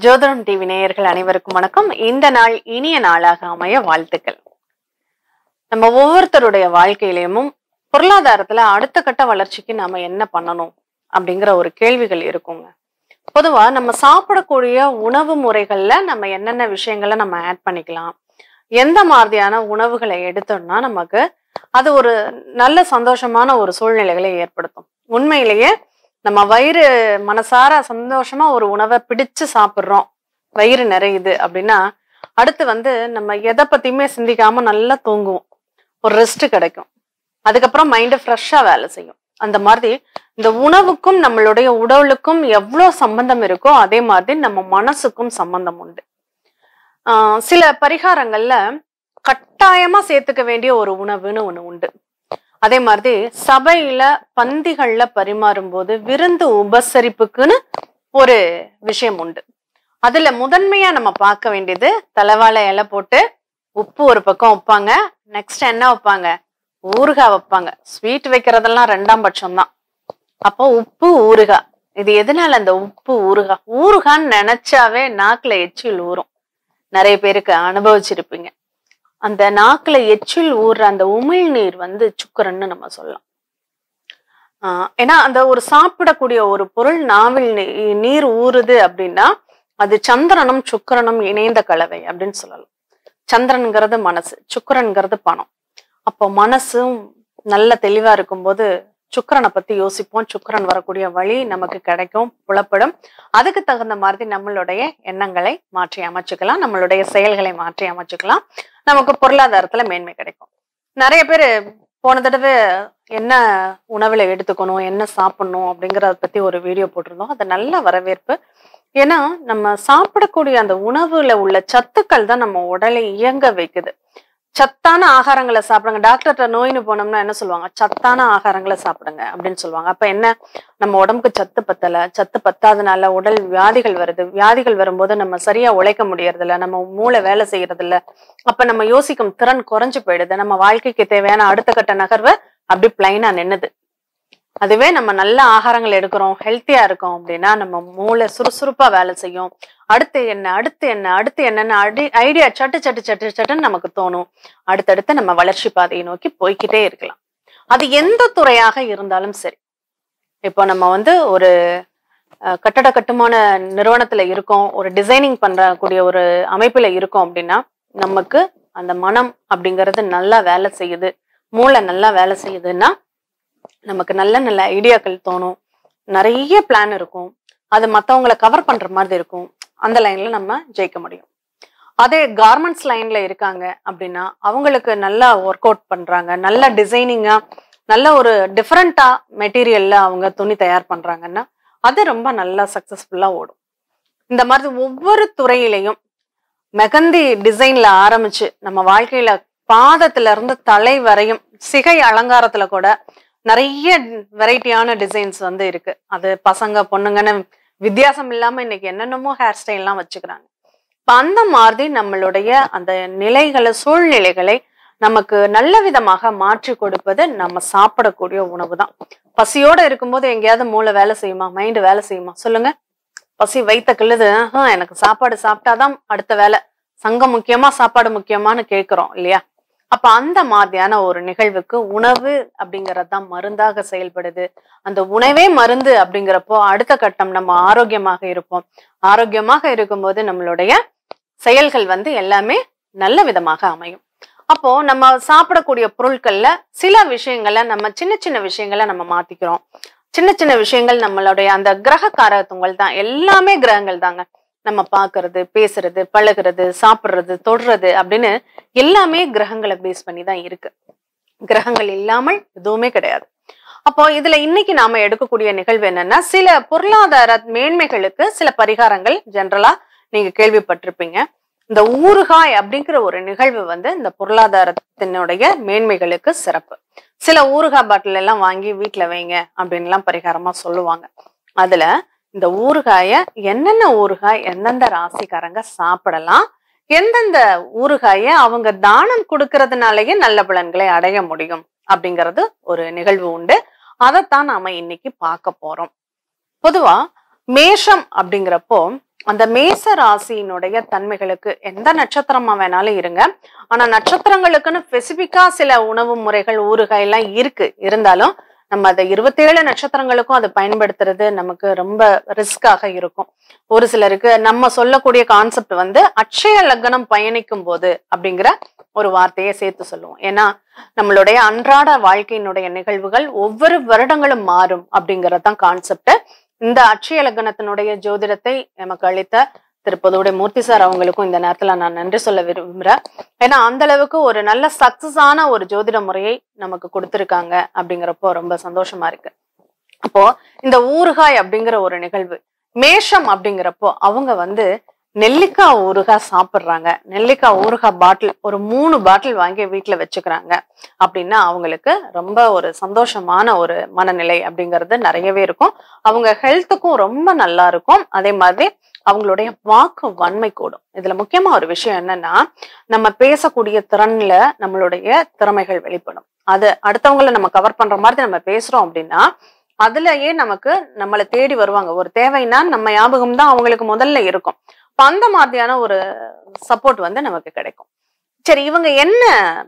ஜோதிடம் டிவி நேயர்கள் அனைவருக்கும் வணக்கம் இந்த நாள் இனிய நாளாக அமைய வாழ்த்துக்கள் நம்ம ஒவ்வொருத்தருடைய வாழ்க்கையிலையும் பொருளாதாரத்துல அடுத்த கட்ட வளர்ச்சிக்கு நாம என்ன பண்ணணும் அப்படிங்கிற ஒரு கேள்விகள் இருக்குங்க பொதுவா நம்ம சாப்பிடக்கூடிய உணவு முறைகள்ல நம்ம என்னென்ன விஷயங்களை நம்ம ஆட் பண்ணிக்கலாம் எந்த மாதிரியான உணவுகளை எடுத்தோம்னா நமக்கு அது ஒரு நல்ல சந்தோஷமான ஒரு சூழ்நிலைகளை ஏற்படுத்தும் உண்மையிலேயே நம்ம வயிறு மனசார சந்தோஷமா ஒரு உணவை பிடிச்சு சாப்பிட்றோம் வயிறு நிறையுது அப்படின்னா அடுத்து வந்து நம்ம எதை பத்தியுமே சிந்திக்காம நல்லா தூங்குவோம் ஒரு ரெஸ்ட் கிடைக்கும் அதுக்கப்புறம் மைண்டு ஃப்ரெஷ்ஷா வேலை செய்யும் அந்த மாதிரி இந்த உணவுக்கும் நம்மளுடைய உடலுக்கும் எவ்வளோ சம்பந்தம் இருக்கோ அதே மாதிரி நம்ம மனசுக்கும் சம்பந்தம் உண்டு ஆஹ் சில பரிகாரங்கள்ல கட்டாயமா சேர்த்துக்க வேண்டிய ஒரு உணவுன்னு ஒண்ணு உண்டு அதே மாதிரி சபையில பந்திகள்ல பரிமாறும் போது விருந்து உபசரிப்புக்குன்னு ஒரு விஷயம் உண்டு அதுல முதன்மையா நம்ம பார்க்க வேண்டியது தலைவாழை இலை போட்டு உப்பு ஒரு பக்கம் வைப்பாங்க நெக்ஸ்ட் என்ன வைப்பாங்க ஊறுகாய் வைப்பாங்க ஸ்வீட் வைக்கிறதெல்லாம் ரெண்டாம் பட்சம் தான் அப்போ உப்பு ஊறுகாய் இது எதனால அந்த உப்பு ஊறுகாய் ஊறுகான்னு நினைச்சாவே நாக்குல எச்சில் ஊறும் நிறைய பேருக்கு அனுபவிச்சிருப்பீங்க அந்த நாக்குல எச்சில் ஊறுற அந்த உமிழ்நீர் வந்து சுக்கரன்னு நம்ம சொல்லலாம் ஆஹ் ஏன்னா அந்த ஒரு சாப்பிடக்கூடிய ஒரு பொருள் நாவில் நீ- நீர் ஊறுது அப்படின்னா அது சந்திரனும் சுக்கிரனும் இணைந்த கலவை அப்படின்னு சொல்லலாம் சந்திரன்கிறது மனசு சுக்கிரன்கிறது பணம் அப்போ மனசும் நல்ல தெளிவா இருக்கும்போது சுக்கிரனை பத்தி யோசிப்போம் சுக்கிரன் வரக்கூடிய வழி நமக்கு கிடைக்கும் புலப்படும் அதுக்கு தகுந்த மாதிரி நம்மளுடைய எண்ணங்களை மாற்றி அமைச்சுக்கலாம் நம்மளுடைய செயல்களை மாற்றி அமைச்சுக்கலாம் நமக்கு பொருளாதாரத்துல மேன்மை கிடைக்கும் நிறைய பேர் போன தடவை என்ன உணவுல எடுத்துக்கணும் என்ன சாப்பிடணும் அப்படிங்கறத பத்தி ஒரு வீடியோ போட்டிருந்தோம் அது நல்ல வரவேற்பு ஏன்னா நம்ம சாப்பிடக்கூடிய அந்த உணவுல உள்ள சத்துக்கள் தான் நம்ம உடலை இயங்க வைக்குது சத்தான ஆகாரங்களை சாப்பிடுங்க டாக்டர்கிட்ட நோயின்னு போனோம்னா என்ன சொல்லுவாங்க சத்தான ஆகாரங்களை சாப்பிடுங்க அப்படின்னு சொல்லுவாங்க அப்ப என்ன நம்ம உடம்புக்கு சத்து பத்தல சத்து பத்தாதனால உடல் வியாதிகள் வருது வியாதிகள் வரும்போது நம்ம சரியா உழைக்க முடியறது இல்ல நம்ம மூளை வேலை செய்யறது இல்ல அப்ப நம்ம யோசிக்கும் திறன் குறைஞ்சு போயிடுது நம்ம வாழ்க்கைக்கு தேவையான அடுத்த கட்ட நகர்வு அப்படி பிளைனா நின்னுது அதுவே நம்ம நல்ல ஆகாரங்கள் எடுக்கிறோம் ஹெல்த்தியா இருக்கோம் அப்படின்னா நம்ம மூளை சுறுசுறுப்பா வேலை செய்யும் அடுத்து என்ன அடுத்து என்ன அடுத்து என்னன்னு அடி ஐடியா சட்டு சட்டு சட்டு சட்டுன்னு நமக்கு தோணும் அடுத்தடுத்து நம்ம வளர்ச்சி பாதையை நோக்கி போய்க்கிட்டே இருக்கலாம் அது எந்த துறையாக இருந்தாலும் சரி இப்போ நம்ம வந்து ஒரு அஹ், கட்டட கட்டுமான நிறுவனத்துல இருக்கோம் ஒரு டிசைனிங் பண்றக்கூடிய ஒரு அமைப்புல இருக்கோம் அப்படின்னா நமக்கு அந்த மனம் அப்படிங்கிறது நல்லா வேலை செய்யுது மூளை நல்லா வேலை செய்யுதுன்னா நமக்கு நல்ல நல்ல ஐடியாக்கள் தோணும் நிறைய பிளான் இருக்கும் அது மற்றவங்களை கவர் பண்ற மாதிரி இருக்கும் அந்த லைன்ல நம்ம ஜெயிக்க முடியும் அதே கார்மெண்ட்ஸ் லைன்ல இருக்காங்க அப்படின்னா அவங்களுக்கு நல்லா ஒர்க் அவுட் பண்றாங்க நல்ல டிசைனிங்கா நல்ல ஒரு டிஃப்ரெண்டா மெட்டீரியல்ல அவங்க துணி தயார் பண்றாங்கன்னா அது ரொம்ப நல்லா சக்சஸ்ஃபுல்லா ஓடும் இந்த மாதிரி ஒவ்வொரு துறையிலையும் மெகந்தி டிசைன்ல ஆரம்பிச்சு நம்ம வாழ்க்கையில பாதத்துல இருந்து தலை வரையும் சிகை அலங்காரத்துல கூட நிறைய வெரைட்டியான டிசைன்ஸ் வந்து இருக்கு அது பசங்க பொண்ணுங்கன்னு வித்தியாசம் இல்லாம இன்னைக்கு என்னென்னமோ ஹேர் ஸ்டைல்லாம் வச்சுக்கிறாங்க இப்ப அந்த மாதிரி நம்மளுடைய அந்த நிலைகளை சூழ்நிலைகளை நமக்கு நல்ல விதமாக மாற்றி கொடுப்பது நம்ம சாப்பிடக்கூடிய உணவு தான் பசியோட இருக்கும்போது எங்கேயாவது மூளை வேலை செய்யுமா மைண்டு வேலை செய்யுமா சொல்லுங்க பசி வைத்த கிள்ளுது ஆஹா, எனக்கு சாப்பாடு சாப்பிட்டாதான் அடுத்த வேலை சங்கம் முக்கியமா சாப்பாடு முக்கியமான்னு கேட்கிறோம் இல்லையா அப்ப அந்த மாதிரியான ஒரு நிகழ்வுக்கு உணவு அப்படிங்கறது தான் மருந்தாக செயல்படுது அந்த உணவே மருந்து அப்படிங்கிறப்போ அடுத்த கட்டம் நம்ம ஆரோக்கியமாக இருப்போம் ஆரோக்கியமாக இருக்கும்போது நம்மளுடைய செயல்கள் வந்து எல்லாமே நல்ல விதமாக அமையும் அப்போ நம்ம சாப்பிடக்கூடிய பொருட்கள்ல சில விஷயங்களை நம்ம சின்ன சின்ன விஷயங்களை நம்ம மாத்திக்கிறோம் சின்ன சின்ன விஷயங்கள் நம்மளுடைய அந்த கிரக காரகத்துவங்கள் தான் எல்லாமே கிரகங்கள் தாங்க நம்ம பார்க்கிறது பேசுறது பழகுறது சாப்பிடுறது தொடுறது அப்படின்னு எல்லாமே கிரகங்களை பேஸ் பண்ணி தான் இருக்கு கிரகங்கள் இல்லாமல் எதுவுமே கிடையாது அப்போ இதுல இன்னைக்கு நாம எடுக்கக்கூடிய நிகழ்வு என்னன்னா சில பொருளாதார மேன்மைகளுக்கு சில பரிகாரங்கள் ஜென்ரலா நீங்க கேள்விப்பட்டிருப்பீங்க இந்த ஊறுகாய் அப்படிங்கிற ஒரு நிகழ்வு வந்து இந்த பொருளாதாரத்தினுடைய மேன்மைகளுக்கு சிறப்பு சில ஊறுகாய் பாட்டில் எல்லாம் வாங்கி வீட்ல வைங்க அப்படின்லாம் பரிகாரமா சொல்லுவாங்க அதுல இந்த ஊறுகாய என்னென்ன ஊறுகாய் எந்தெந்த ராசிக்காரங்க சாப்பிடலாம் எந்தெந்த ஊறுகாய அவங்க தானம் கொடுக்கறதுனாலயே நல்ல பலன்களை அடைய முடியும் அப்படிங்கிறது ஒரு நிகழ்வு உண்டு அதைத்தான் நாம இன்னைக்கு பார்க்க போறோம் பொதுவா மேஷம் அப்படிங்கிறப்போ அந்த மேச ராசியினுடைய தன்மைகளுக்கு எந்த நட்சத்திரமா வேணாலும் இருங்க ஆனா நட்சத்திரங்களுக்குன்னு ஸ்பெசிபிக்கா சில உணவு முறைகள் ஊறுகாய் எல்லாம் இருக்கு இருந்தாலும் நம்ம அதை இருபத்தேழு நட்சத்திரங்களுக்கும் அதை பயன்படுத்துறது நமக்கு ரொம்ப ரிஸ்காக இருக்கும் ஒரு சிலருக்கு நம்ம சொல்லக்கூடிய கான்செப்ட் வந்து அட்சய லக்னம் பயணிக்கும் போது அப்படிங்கிற ஒரு வார்த்தையை சேர்த்து சொல்லுவோம் ஏன்னா நம்மளுடைய அன்றாட வாழ்க்கையினுடைய நிகழ்வுகள் ஒவ்வொரு வருடங்களும் மாறும் அப்படிங்கறது தான் கான்செப்ட் இந்த அட்சய லக்னத்தினுடைய ஜோதிடத்தை நமக்கு அளித்த திருப்பதோட மூர்த்தி சார் அவங்களுக்கும் இந்த நேரத்துல நான் நன்றி சொல்ல விரும்புறேன் ஏன்னா அந்த அளவுக்கு ஒரு நல்ல சக்சஸ் ஆன ஒரு ஜோதிட முறையை நமக்கு கொடுத்திருக்காங்க அப்படிங்கிறப்போ ரொம்ப சந்தோஷமா இருக்கு அப்போ இந்த ஊறுகாய் அப்படிங்கிற ஒரு நிகழ்வு மேஷம் அப்படிங்கிறப்போ அவங்க வந்து நெல்லிக்காய் ஊறுகாய் சாப்பிட்றாங்க நெல்லிக்காய் ஊறுகாய் பாட்டில் ஒரு மூணு பாட்டில் வாங்கி வீட்டுல வச்சுக்கிறாங்க அப்படின்னா அவங்களுக்கு ரொம்ப ஒரு சந்தோஷமான ஒரு மனநிலை அப்படிங்கிறது நிறையவே இருக்கும் அவங்க ஹெல்த்துக்கும் ரொம்ப நல்லா இருக்கும் அதே மாதிரி அவங்களுடைய வாக்கு வன்மை கூடும் இதுல முக்கியமா ஒரு விஷயம் என்னன்னா நம்ம பேசக்கூடிய திறன்ல நம்மளுடைய திறமைகள் வெளிப்படும் அது அடுத்தவங்கள நம்ம கவர் பண்ற மாதிரி நம்ம பேசுறோம் அப்படின்னா அதுலயே நமக்கு நம்மளை தேடி வருவாங்க ஒரு தேவைன்னா நம்ம ஞாபகம் தான் அவங்களுக்கு முதல்ல இருக்கும் அப்ப அந்த மாதிரியான ஒரு சப்போர்ட் வந்து நமக்கு கிடைக்கும் சரி இவங்க என்ன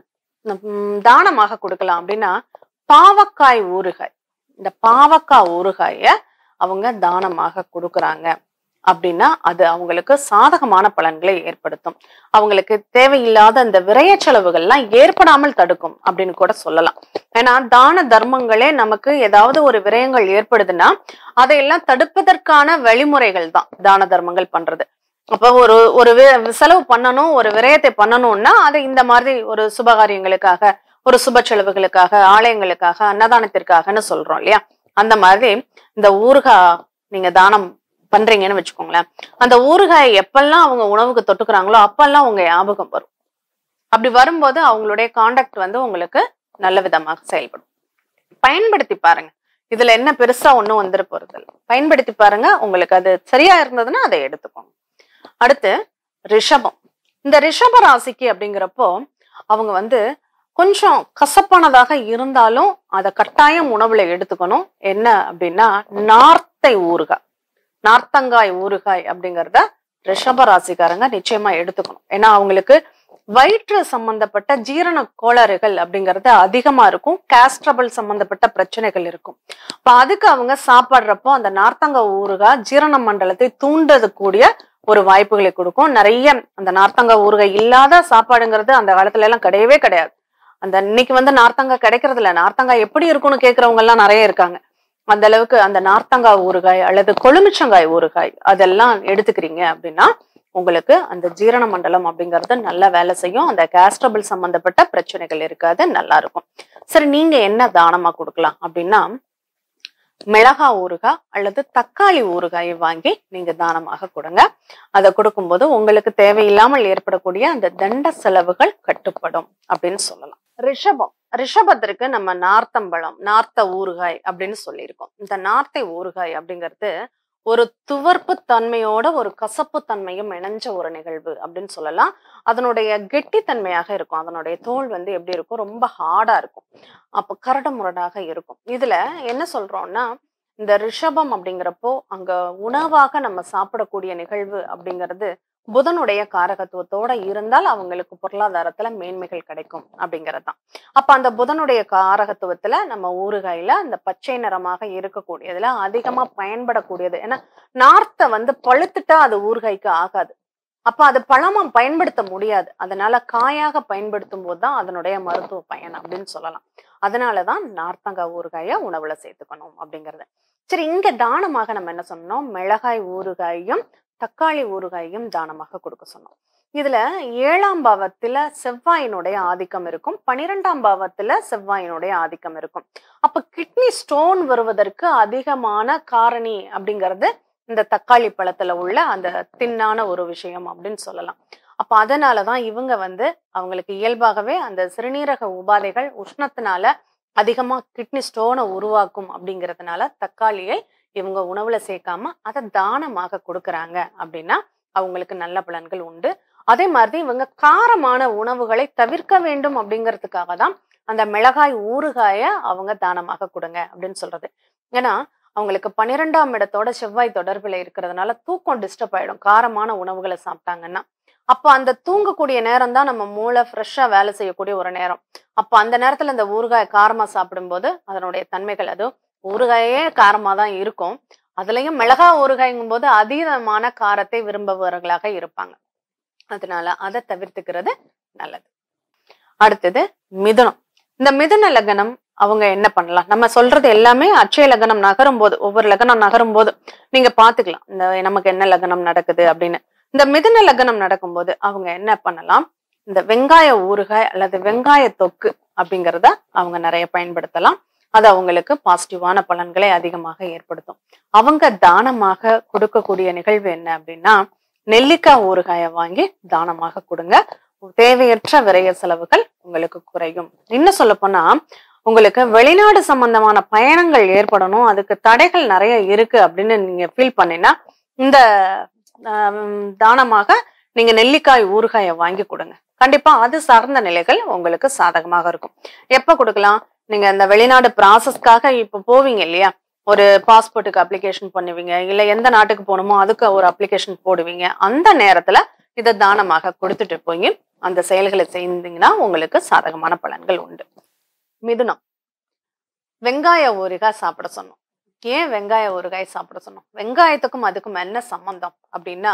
ம், தானமாக கொடுக்கலாம் அப்படின்னா பாவக்காய் ஊறுகாய் இந்த பாவக்காய் ஊறுகாய அவங்க தானமாக கொடுக்கறாங்க அப்படின்னா அது அவங்களுக்கு சாதகமான பலன்களை ஏற்படுத்தும் அவங்களுக்கு தேவையில்லாத அந்த விரய செலவுகள்லாம் ஏற்படாமல் தடுக்கும் அப்படின்னு கூட சொல்லலாம் ஏன்னா தான தர்மங்களே நமக்கு ஏதாவது ஒரு விரயங்கள் ஏற்படுதுன்னா அதையெல்லாம் தடுப்பதற்கான வழிமுறைகள் தான் தான தர்மங்கள் பண்றது அப்போ ஒரு ஒரு வி- செலவு பண்ணணும் ஒரு விரயத்தை பண்ணணும்னா அதை இந்த மாதிரி ஒரு சுபகாரியங்களுக்காக ஒரு சுப செலவுகளுக்காக ஆலயங்களுக்காக அன்னதானத்திற்காகன்னு சொல்றோம் இல்லையா அந்த மாதிரி இந்த ஊறுகாய் நீங்க தானம் பண்றீங்கன்னு வச்சுக்கோங்களேன் அந்த ஊறுகாயை எப்பெல்லாம் அவங்க உணவுக்கு தொட்டுக்கிறாங்களோ அப்பெல்லாம் உங்க ஞாபகம் வரும் அப்படி வரும்போது அவங்களுடைய காண்டாக்ட் வந்து உங்களுக்கு நல்ல விதமாக செயல்படும் பயன்படுத்தி பாருங்க இதுல என்ன பெருசா ஒண்ணும் வந்துட போறது இல்ல பயன்படுத்தி பாருங்க உங்களுக்கு அது சரியா இருந்ததுன்னா அதை எடுத்துக்கோங்க அடுத்து ரிஷபம் இந்த ரிஷப ராசிக்கு அப்படிங்கிறப்போ அவங்க வந்து கொஞ்சம் கசப்பானதாக இருந்தாலும் அதை கட்டாயம் உணவுல எடுத்துக்கணும் என்ன அப்படின்னா நார்த்தை ஊறுகாய் நார்த்தங்காய் ஊறுகாய் அப்படிங்கிறத ரிஷப ராசிக்காரங்க நிச்சயமா எடுத்துக்கணும் ஏன்னா அவங்களுக்கு வயிற்று சம்பந்தப்பட்ட ஜீரண கோளாறுகள் அப்படிங்கிறது அதிகமா இருக்கும் கேஸ்ட்ரபிள் சம்பந்தப்பட்ட பிரச்சனைகள் இருக்கும் இப்ப அதுக்கு அவங்க சாப்பிடுறப்போ அந்த நார்த்தங்காய் ஊறுகாய் ஜீரண மண்டலத்தை தூண்டக்கூடிய ஒரு வாய்ப்புகளை கொடுக்கும் நிறைய அந்த நார்த்தங்காய் ஊறுகாய் இல்லாத சாப்பாடுங்கிறது அந்த காலத்துல எல்லாம் கிடையவே கிடையாது அந்த இன்னைக்கு வந்து நார்த்தங்காய் கிடைக்கிறது இல்ல நார்த்தங்காய் எப்படி இருக்கும்னு கேக்குறவங்க எல்லாம் நிறைய இருக்காங்க அந்த அளவுக்கு அந்த நார்த்தங்காய் ஊறுகாய் அல்லது கொழுமிச்சங்காய் ஊறுகாய் அதெல்லாம் எடுத்துக்கிறீங்க அப்படின்னா உங்களுக்கு அந்த ஜீரண மண்டலம் அப்படிங்கிறது நல்லா வேலை செய்யும் அந்த கேஸ்ட்ரபிள் சம்பந்தப்பட்ட பிரச்சனைகள் இருக்காது நல்லா இருக்கும் சரி நீங்க என்ன தானமா கொடுக்கலாம் அப்படின்னா மிளகா ஊறுகாய் அல்லது தக்காளி ஊறுகாயை வாங்கி நீங்க தானமாக கொடுங்க அதை கொடுக்கும்போது உங்களுக்கு தேவையில்லாமல் ஏற்படக்கூடிய அந்த தண்ட செலவுகள் கட்டுப்படும் அப்படின்னு சொல்லலாம் ரிஷபம் ரிஷபத்திற்கு நம்ம நார்த்தம்பழம் நார்த்த ஊறுகாய் அப்படின்னு சொல்லியிருக்கோம் இந்த நார்த்தை ஊறுகாய் அப்படிங்கிறது ஒரு துவர்ப்பு தன்மையோட ஒரு கசப்பு தன்மையும் இணைஞ்ச ஒரு நிகழ்வு அப்படின்னு சொல்லலாம் அதனுடைய கெட்டித்தன்மையாக இருக்கும் அதனுடைய தோல் வந்து எப்படி இருக்கும் ரொம்ப ஹார்டா இருக்கும் அப்போ கரடு முரடாக இருக்கும் இதுல என்ன சொல்றோம்னா இந்த ரிஷபம் அப்படிங்கிறப்போ அங்க உணவாக நம்ம சாப்பிடக்கூடிய நிகழ்வு அப்படிங்கிறது புதனுடைய காரகத்துவத்தோட இருந்தால் அவங்களுக்கு பொருளாதாரத்துல மேன்மைகள் கிடைக்கும் அப்படிங்கிறது தான் அப்ப அந்த புதனுடைய காரகத்துவத்துல நம்ம ஊறுகாயில அந்த பச்சை நிறமாக இருக்கக்கூடியதுல அதிகமா பயன்படக்கூடியது ஏன்னா நார்த்தை வந்து பழுத்துட்டா அது ஊறுகாய்க்கு ஆகாது அப்ப அது பழமா பயன்படுத்த முடியாது அதனால காயாக பயன்படுத்தும் போது தான் அதனுடைய மருத்துவ பயன் அப்படின்னு சொல்லலாம் அதனாலதான் நார்த்தங்காய் ஊறுகாய உணவுல சேர்த்துக்கணும் அப்படிங்கறது சரி இங்க தானமாக நம்ம என்ன சொன்னோம் மிளகாய் ஊறுகாயும் தக்காளி ஊறுகாயும் தானமாக கொடுக்க சொன்னோம் இதுல ஏழாம் பாவத்துல செவ்வாயினுடைய ஆதிக்கம் இருக்கும் பனிரெண்டாம் பாவத்துல செவ்வாயினுடைய ஆதிக்கம் இருக்கும் அப்ப கிட்னி ஸ்டோன் வருவதற்கு அதிகமான காரணி அப்படிங்கிறது இந்த தக்காளி பழத்துல உள்ள அந்த தின்னான ஒரு விஷயம் அப்படின்னு சொல்லலாம் அப்ப அதனாலதான் இவங்க வந்து அவங்களுக்கு இயல்பாகவே அந்த சிறுநீரக உபாதைகள் உஷ்ணத்தினால அதிகமா கிட்னி ஸ்டோனை உருவாக்கும் அப்படிங்கிறதுனால தக்காளியை இவங்க உணவுல சேர்க்காம அதை தானமாக கொடுக்கறாங்க அப்படின்னா அவங்களுக்கு நல்ல பலன்கள் உண்டு அதே மாதிரி இவங்க காரமான உணவுகளை தவிர்க்க வேண்டும் அப்படிங்கிறதுக்காக தான் அந்த மிளகாய் ஊறுகாய அவங்க தானமாக கொடுங்க அப்படின்னு சொல்றது ஏன்னா அவங்களுக்கு பன்னிரெண்டாம் இடத்தோட செவ்வாய் தொடர்புல இருக்கிறதுனால தூக்கம் டிஸ்டர்ப் ஆயிடும் காரமான உணவுகளை சாப்பிட்டாங்கன்னா அப்ப அந்த தூங்கக்கூடிய நேரம் தான் நம்ம மூளை ஃப்ரெஷ்ஷா வேலை செய்யக்கூடிய ஒரு நேரம் அப்ப அந்த நேரத்துல இந்த ஊறுகாய் காரமா சாப்பிடும்போது அதனுடைய தன்மைகள் அது ஊறுகாயே காரமா தான் இருக்கும் அதுலயும் மிளகா ஊறுகாய்ங்கும் போது அதீதமான காரத்தை விரும்புபவர்களாக இருப்பாங்க அதனால அதை தவிர்த்துக்கிறது நல்லது அடுத்தது மிதுனம் இந்த மிதுன லக்னம் அவங்க என்ன பண்ணலாம் நம்ம சொல்றது எல்லாமே அட்சய லக்னம் நகரும் போது ஒவ்வொரு லக்னம் நகரும் போது நீங்க பாத்துக்கலாம் இந்த நமக்கு என்ன லக்னம் நடக்குது அப்படின்னு இந்த மிதுன லக்னம் நடக்கும்போது அவங்க என்ன பண்ணலாம் இந்த வெங்காய ஊறுகாய் அல்லது வெங்காய தொக்கு அப்படிங்கிறத அவங்க நிறைய பயன்படுத்தலாம் அது அவங்களுக்கு பாசிட்டிவான பலன்களை அதிகமாக ஏற்படுத்தும் அவங்க தானமாக கொடுக்கக்கூடிய நிகழ்வு என்ன அப்படின்னா நெல்லிக்காய் ஊறுகாயை வாங்கி தானமாக கொடுங்க தேவையற்ற விரைய செலவுகள் உங்களுக்கு குறையும் இன்னும் சொல்ல போனா உங்களுக்கு வெளிநாடு சம்பந்தமான பயணங்கள் ஏற்படணும் அதுக்கு தடைகள் நிறைய இருக்கு அப்படின்னு நீங்க ஃபீல் பண்ணினா இந்த ஆம், தானமாக நீங்க நெல்லிக்காய் ஊறுகாயை வாங்கி கொடுங்க கண்டிப்பா அது சார்ந்த நிலைகள் உங்களுக்கு சாதகமாக இருக்கும் எப்ப கொடுக்கலாம் நீங்க இந்த வெளிநாடு ப்ராசஸ்க்காக இப்ப போவீங்க இல்லையா ஒரு பாஸ்போர்ட்டுக்கு அப்ளிகேஷன் பண்ணுவீங்க இல்ல எந்த நாட்டுக்கு போகணுமோ அதுக்கு ஒரு அப்ளிகேஷன் போடுவீங்க அந்த நேரத்துல இதை தானமாக கொடுத்துட்டு போய் அந்த செயல்களை செய்தீங்கன்னா உங்களுக்கு சாதகமான பலன்கள் உண்டு மிதுனம் வெங்காய ஊறுகாய் சாப்பிட சொன்னோம் ஏன் வெங்காய ஊறுகாய் சாப்பிட சொன்னோம் வெங்காயத்துக்கும் அதுக்கும் என்ன சம்பந்தம் அப்படின்னா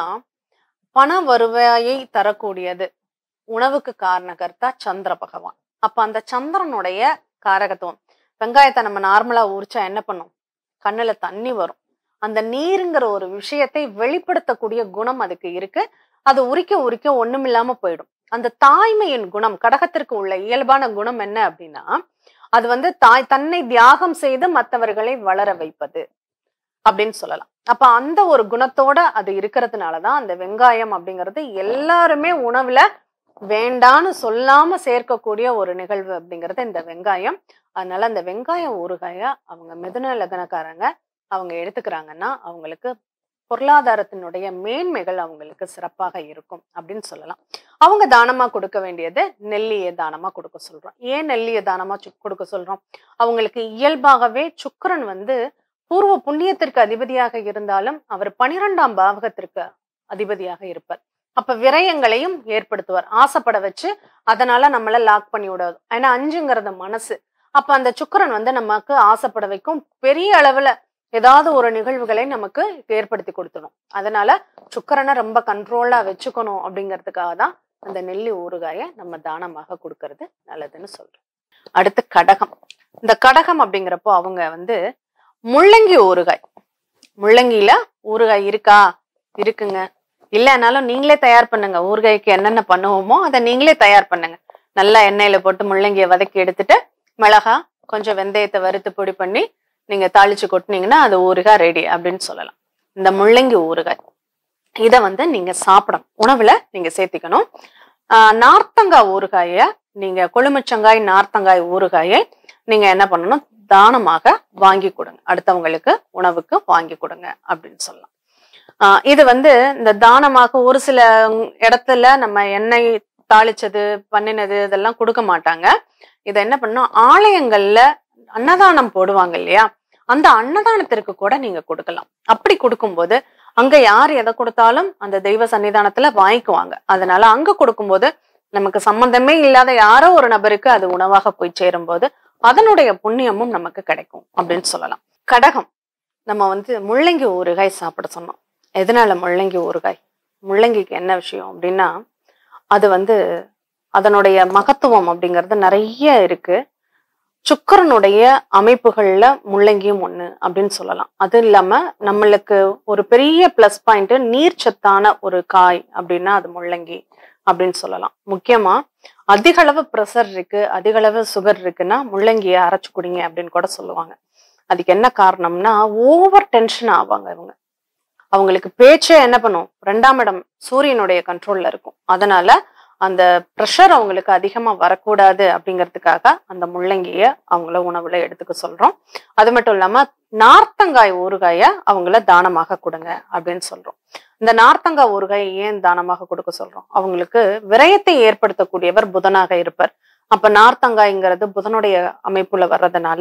பண வருவாயை தரக்கூடியது உணவுக்கு காரணகர்த்தா சந்திர பகவான் அப்ப அந்த சந்திரனுடைய காரகத்துவம் வெங்காயத்தை நம்ம நார்மலா உரிச்சா என்ன பண்ணும் கண்ணுல தண்ணி வரும் அந்த நீருங்கிற ஒரு விஷயத்தை வெளிப்படுத்தக்கூடிய குணம் அதுக்கு இருக்கு அது உரிக்க உரிக்க ஒண்ணுமில்லாம போயிடும் அந்த தாய்மையின் குணம் கடகத்திற்கு உள்ள இயல்பான குணம் என்ன அப்படின்னா அது வந்து தாய் தன்னை தியாகம் செய்து மற்றவர்களை வளர வைப்பது அப்படின்னு சொல்லலாம் அப்ப அந்த ஒரு குணத்தோட அது இருக்கிறதுனாலதான் அந்த வெங்காயம் அப்படிங்கிறது எல்லாருமே உணவுல வேண்டான்னு சொல்லாம சேர்க்கக்கூடிய ஒரு நிகழ்வு அப்படிங்கிறது இந்த வெங்காயம் அதனால அந்த வெங்காய ஊறுகாய அவங்க மிதுன லக்னக்காரங்க அவங்க எடுத்துக்கிறாங்கன்னா அவங்களுக்கு பொருளாதாரத்தினுடைய மேன்மைகள் அவங்களுக்கு சிறப்பாக இருக்கும் அப்படின்னு சொல்லலாம் அவங்க தானமா கொடுக்க வேண்டியது நெல்லியை தானமா கொடுக்க சொல்றோம் ஏன் நெல்லியை தானமா சு- கொடுக்க சொல்றோம் அவங்களுக்கு இயல்பாகவே சுக்கிரன் வந்து பூர்வ புண்ணியத்திற்கு அதிபதியாக இருந்தாலும் அவர் பனிரெண்டாம் பாவகத்திற்கு அதிபதியாக இருப்பார் அப்ப விரயங்களையும் ஏற்படுத்துவார் ஆசைப்பட வச்சு அதனால நம்மள லாக் பண்ணி விடாது ஏன்னா அஞ்சுங்கிறது மனசு அப்ப அந்த சுக்கிரன் வந்து நமக்கு ஆசைப்பட வைக்கும் பெரிய அளவுல ஏதாவது ஒரு நிகழ்வுகளை நமக்கு ஏற்படுத்தி கொடுத்துடும் அதனால சுக்கிரனை ரொம்ப கண்ட்ரோலா வச்சுக்கணும் அப்படிங்கிறதுக்காக தான் அந்த நெல்லி ஊறுகாயை நம்ம தானமாக கொடுக்கறது நல்லதுன்னு சொல்றோம் அடுத்து கடகம் இந்த கடகம் அப்படிங்கிறப்போ அவங்க வந்து முள்ளங்கி ஊறுகாய் முள்ளங்கியில ஊறுகாய் இருக்கா இருக்குங்க இல்லைனாலும் நீங்களே தயார் பண்ணுங்க ஊறுகாய்க்கு என்னென்ன பண்ணுவோமோ அதை நீங்களே தயார் பண்ணுங்க நல்லா எண்ணெயில போட்டு முள்ளங்கியை வதக்கி எடுத்துட்டு மிளகா கொஞ்சம் வெந்தயத்தை வறுத்து பொடி பண்ணி நீங்க தாளிச்சு கொட்டினீங்கன்னா அது ஊறுகாய் ரெடி அப்படின்னு சொல்லலாம் இந்த முள்ளங்கி ஊறுகாய் இதை வந்து நீங்க சாப்பிடணும் உணவுல நீங்க சேர்த்திக்கணும் ஆஹ் நார்த்தங்காய் ஊறுகாய நீங்க கொழுமிச்சங்காய் நார்த்தங்காய் ஊறுகாயை நீங்க என்ன பண்ணணும் தானமாக வாங்கி கொடுங்க அடுத்தவங்களுக்கு உணவுக்கு வாங்கி கொடுங்க அப்படின்னு சொல்லலாம் ஆஹ் இது வந்து இந்த தானமாக ஒரு சில இடத்துல நம்ம எண்ணெய் தாளிச்சது பண்ணினது இதெல்லாம் கொடுக்க மாட்டாங்க இதை என்ன பண்ணணும் ஆலயங்கள்ல அன்னதானம் போடுவாங்க இல்லையா அந்த அன்னதானத்திற்கு கூட நீங்க கொடுக்கலாம் அப்படி கொடுக்கும்போது அங்க யார் எதை கொடுத்தாலும் அந்த தெய்வ சன்னிதானத்துல வாங்கிக்குவாங்க அதனால அங்க கொடுக்கும்போது நமக்கு சம்பந்தமே இல்லாத யாரோ ஒரு நபருக்கு அது உணவாக போய் சேரும்போது அதனுடைய புண்ணியமும் நமக்கு கிடைக்கும் அப்படின்னு சொல்லலாம் கடகம் நம்ம வந்து முள்ளங்கி ஊறுகாய் சாப்பிட சொன்னோம் எதனால முள்ளங்கி ஊறுகாய் முள்ளங்கிக்கு என்ன விஷயம் அப்படின்னா அது வந்து அதனுடைய மகத்துவம் அப்படிங்கிறது நிறைய இருக்கு சுக்கரனுடைய அமைப்புகள்ல முள்ளங்கியும் ஒண்ணு அப்படின்னு சொல்லலாம் அது இல்லாம நம்மளுக்கு ஒரு பெரிய பிளஸ் பாயிண்ட் நீர்ச்சத்தான ஒரு காய் அப்படின்னா அது முள்ளங்கி அப்படின்னு சொல்லலாம் முக்கியமா அதிக அளவு ப்ரெஷர் இருக்கு அதிக அளவு சுகர் இருக்குன்னா முள்ளங்கியை அரைச்சு குடிங்க அப்படின்னு கூட சொல்லுவாங்க அதுக்கு என்ன காரணம்னா ஓவர் டென்ஷன் ஆவாங்க இவங்க அவங்களுக்கு பேச்சே என்ன பண்ணும் ரெண்டாம் இடம் சூரியனுடைய கண்ட்ரோல்ல இருக்கும் அதனால அந்த ப்ரெஷர் அவங்களுக்கு அதிகமா வரக்கூடாது அப்படிங்கிறதுக்காக அந்த முள்ளங்கிய அவங்கள உணவுல எடுத்துக்க சொல்றோம் அது மட்டும் இல்லாம நார்த்தங்காய் ஊறுகாய அவங்கள தானமாக கொடுங்க அப்படின்னு சொல்றோம் இந்த நார்த்தங்காய் ஊறுகாய் ஏன் தானமாக கொடுக்க சொல்றோம் அவங்களுக்கு விரயத்தை ஏற்படுத்தக்கூடியவர் புதனாக இருப்பார் அப்ப நார்த்தங்காய்ங்கிறது புதனுடைய அமைப்புல வர்றதுனால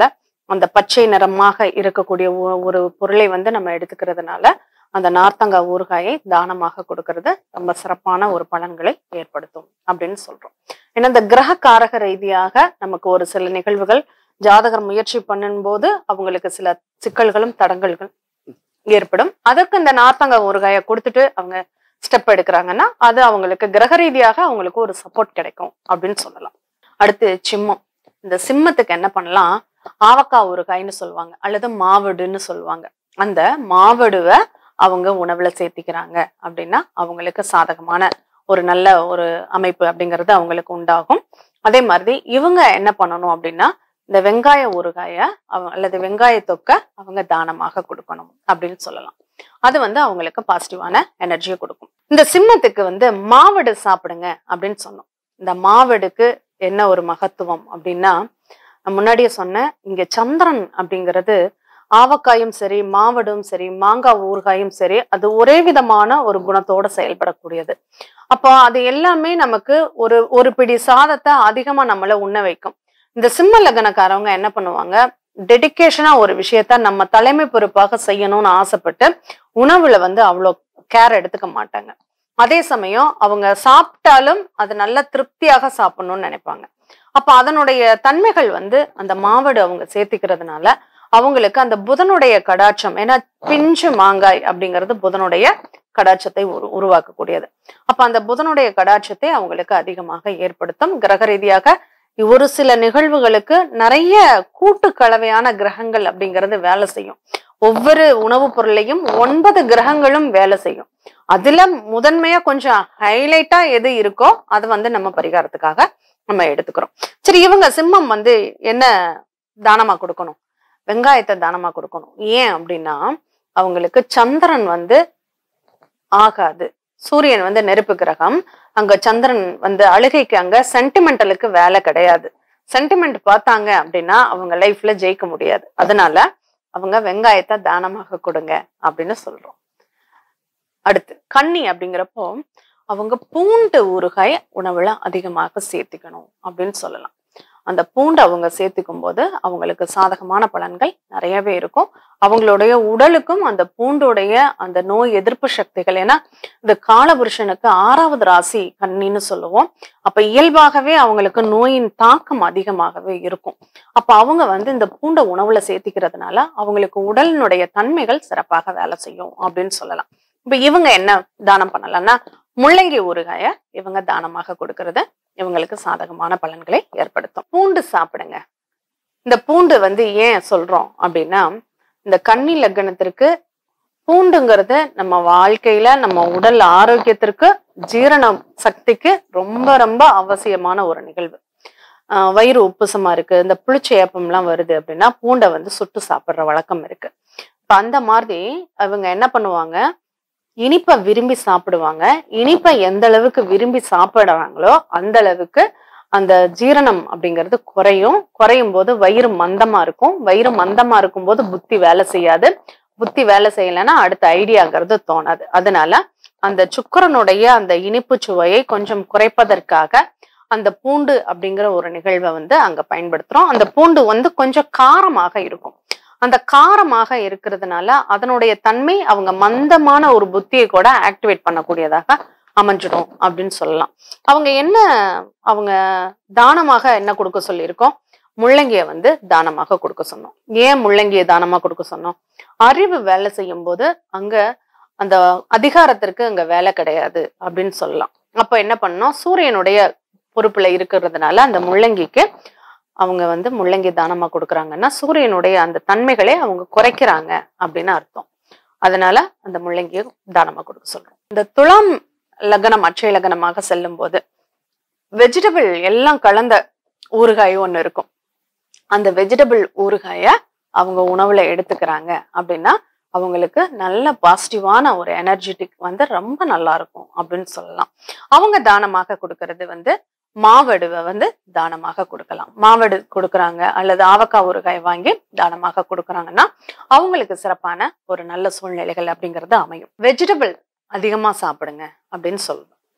அந்த பச்சை நிறமாக இருக்கக்கூடிய ஒ- ஒரு பொருளை வந்து நம்ம எடுத்துக்கிறதுனால அந்த நார்த்தங்காய் ஊறுகாயை தானமாக கொடுக்கறது ரொம்ப சிறப்பான ஒரு பலன்களை ஏற்படுத்தும் அப்படின்னு சொல்றோம் ஏன்னா இந்த கிரக காரக ரீதியாக நமக்கு ஒரு சில நிகழ்வுகள் ஜாதகர் முயற்சி பண்ணும்போது அவங்களுக்கு சில சிக்கல்களும் தடங்கல்கள் ஏற்படும் அதற்கு இந்த நார்த்தங்காய் ஊறுகாயை கொடுத்துட்டு அவங்க ஸ்டெப் எடுக்கிறாங்கன்னா அது அவங்களுக்கு கிரக ரீதியாக அவங்களுக்கு ஒரு சப்போர்ட் கிடைக்கும் அப்படின்னு சொல்லலாம் அடுத்து சிம்மம் இந்த சிம்மத்துக்கு என்ன பண்ணலாம் ஆவக்காய் ஊறுகாய்ன்னு சொல்லுவாங்க அல்லது மாவடுன்னு சொல்லுவாங்க அந்த மாவடுவை அவங்க உணவுல சேர்த்திக்கிறாங்க அப்படின்னா அவங்களுக்கு சாதகமான ஒரு நல்ல ஒரு அமைப்பு அப்படிங்கிறது அவங்களுக்கு உண்டாகும் அதே மாதிரி இவங்க என்ன பண்ணணும் அப்படின்னா இந்த வெங்காய ஊறுகாய அவங்க அல்லது வெங்காய தொக்க அவங்க தானமாக கொடுக்கணும் அப்படின்னு சொல்லலாம் அது வந்து அவங்களுக்கு பாசிட்டிவான எனர்ஜியை கொடுக்கும் இந்த சிம்மத்துக்கு வந்து மாவடு சாப்பிடுங்க அப்படின்னு சொன்னோம் இந்த மாவடுக்கு என்ன ஒரு மகத்துவம் அப்படின்னா நான் முன்னாடியே சொன்னேன் இங்க சந்திரன் அப்படிங்கிறது ஆவக்காயும் சரி மாவடும் சரி மாங்காய் ஊறுகாயும் சரி அது ஒரே விதமான ஒரு குணத்தோட செயல்படக்கூடியது அப்போ அது எல்லாமே நமக்கு ஒரு ஒரு பிடி சாதத்தை அதிகமா நம்மள உண்ண வைக்கும் இந்த சிம்ம லக்னக்காரவங்க என்ன பண்ணுவாங்க டெடிகேஷனா ஒரு விஷயத்த நம்ம தலைமை பொறுப்பாக செய்யணும்னு ஆசைப்பட்டு உணவுல வந்து அவ்வளோ கேர் எடுத்துக்க மாட்டாங்க அதே சமயம் அவங்க சாப்பிட்டாலும் அது நல்ல திருப்தியாக சாப்பிடணும்னு நினைப்பாங்க அப்ப அதனுடைய தன்மைகள் வந்து அந்த மாவடு அவங்க சேர்த்திக்கிறதுனால அவங்களுக்கு அந்த புதனுடைய கடாட்சம் ஏன்னா பிஞ்சு மாங்காய் அப்படிங்கிறது புதனுடைய கடாட்சத்தை உரு உருவாக்கக்கூடியது அப்ப அந்த புதனுடைய கடாட்சத்தை அவங்களுக்கு அதிகமாக ஏற்படுத்தும் கிரக ரீதியாக ஒரு சில நிகழ்வுகளுக்கு நிறைய கூட்டு கலவையான கிரகங்கள் அப்படிங்கிறது வேலை செய்யும் ஒவ்வொரு உணவுப் பொருளையும் ஒன்பது கிரகங்களும் வேலை செய்யும் அதுல முதன்மையா கொஞ்சம் ஹைலைட்டா எது இருக்கோ அது வந்து நம்ம பரிகாரத்துக்காக நம்ம எடுத்துக்கிறோம் சரி இவங்க சிம்மம் வந்து என்ன தானமா கொடுக்கணும் வெங்காயத்தை தானமா கொடுக்கணும் ஏன் அப்படின்னா அவங்களுக்கு சந்திரன் வந்து ஆகாது சூரியன் வந்து நெருப்பு கிரகம் அங்க சந்திரன் வந்து அழுகைக்கு அங்க சென்டிமெண்டலுக்கு வேலை கிடையாது சென்டிமெண்ட் பார்த்தாங்க அப்படின்னா அவங்க லைஃப்ல ஜெயிக்க முடியாது அதனால அவங்க வெங்காயத்தை தானமாக கொடுங்க அப்படின்னு சொல்றோம் அடுத்து கன்னி அப்படிங்கிறப்போ அவங்க பூண்டு ஊறுகாய் உணவுல அதிகமாக சேர்த்துக்கணும் அப்படின்னு சொல்லலாம் அந்த பூண்டு அவங்க சேர்த்துக்கும் போது அவங்களுக்கு சாதகமான பலன்கள் நிறையவே இருக்கும் அவங்களுடைய உடலுக்கும் அந்த பூண்டுடைய அந்த நோய் எதிர்ப்பு சக்திகள் ஏன்னா இந்த காலபுருஷனுக்கு ஆறாவது ராசி கன்னின்னு சொல்லுவோம் அப்ப இயல்பாகவே அவங்களுக்கு நோயின் தாக்கம் அதிகமாகவே இருக்கும் அப்ப அவங்க வந்து இந்த பூண்டை உணவுல சேர்த்திக்கிறதுனால அவங்களுக்கு உடலினுடைய தன்மைகள் சிறப்பாக வேலை செய்யும் அப்படின்னு சொல்லலாம் இப்ப இவங்க என்ன தானம் பண்ணலாம்னா முள்ளங்கி ஊறுகாய இவங்க தானமாக கொடுக்கறது இவங்களுக்கு சாதகமான பலன்களை ஏற்படுத்தும் பூண்டு சாப்பிடுங்க இந்த பூண்டு வந்து ஏன் சொல்றோம் அப்படின்னா இந்த கன்னி லக்னத்திற்கு பூண்டுங்கிறது நம்ம வாழ்க்கையில நம்ம உடல் ஆரோக்கியத்திற்கு ஜீரண சக்திக்கு ரொம்ப ரொம்ப அவசியமான ஒரு நிகழ்வு ஆஹ் வயிறு உப்புசமா இருக்கு இந்த புளிச்ச ஏப்பம்லாம் வருது அப்படின்னா பூண்டை வந்து சுட்டு சாப்பிடுற வழக்கம் இருக்கு இப்ப அந்த மாதிரி அவங்க என்ன பண்ணுவாங்க இனிப்பை விரும்பி சாப்பிடுவாங்க இனிப்பை எந்த அளவுக்கு விரும்பி சாப்பிடுறாங்களோ அந்த அளவுக்கு அந்த ஜீரணம் அப்படிங்கிறது குறையும் குறையும் போது வயிறு மந்தமா இருக்கும் வயிறு மந்தமா இருக்கும்போது புத்தி வேலை செய்யாது புத்தி வேலை செய்யலைன்னா அடுத்த ஐடியாங்கிறது தோணாது அதனால அந்த சுக்கரனுடைய அந்த இனிப்பு சுவையை கொஞ்சம் குறைப்பதற்காக அந்த பூண்டு அப்படிங்கிற ஒரு நிகழ்வை வந்து அங்க பயன்படுத்துறோம் அந்த பூண்டு வந்து கொஞ்சம் காரமாக இருக்கும் அந்த காரமாக இருக்கிறதுனால அதனுடைய தன்மை அவங்க மந்தமான ஒரு புத்தியை கூட ஆக்டிவேட் பண்ணக்கூடியதாக அமைஞ்சிடும் அப்படின்னு சொல்லலாம் அவங்க என்ன அவங்க தானமாக என்ன கொடுக்க சொல்லியிருக்கோம் முள்ளங்கியை வந்து தானமாக கொடுக்க சொன்னோம் ஏன் முள்ளங்கியை தானமா கொடுக்க சொன்னோம் அறிவு வேலை செய்யும் போது அங்க அந்த அதிகாரத்திற்கு அங்க வேலை கிடையாது அப்படின்னு சொல்லலாம் அப்ப என்ன பண்ணோம் சூரியனுடைய பொறுப்புல இருக்கிறதுனால அந்த முள்ளங்கிக்கு அவங்க வந்து முள்ளங்கி தானமா கொடுக்குறாங்கன்னா சூரியனுடைய அந்த தன்மைகளை அவங்க குறைக்கிறாங்க அப்படின்னு அர்த்தம் அதனால அந்த முள்ளங்கியை தானமா கொடுக்க சொல்றோம் இந்த துலாம் லக்னம் அட்சய லக்னமாக செல்லும் போது வெஜிடபிள் எல்லாம் கலந்த ஊறுகாய் ஒண்ணு இருக்கும் அந்த வெஜிடபிள் ஊறுகாய அவங்க உணவுல எடுத்துக்கிறாங்க அப்படின்னா அவங்களுக்கு நல்ல பாசிட்டிவான ஒரு எனர்ஜெட்டிக் வந்து ரொம்ப நல்லா இருக்கும் அப்படின்னு சொல்லலாம் அவங்க தானமாக கொடுக்கறது வந்து மாவடுவை வந்து தானமாக கொடுக்கலாம் மாவடு கொடுக்குறாங்க அல்லது ஆவக்காய் ஊறுகாய் வாங்கி தானமாக கொடுக்குறாங்கன்னா அவங்களுக்கு சிறப்பான ஒரு நல்ல சூழ்நிலைகள் அப்படிங்கிறது அமையும் வெஜிடபிள் அதிகமா சாப்பிடுங்க அப்படின்னு சொல்லுவோம்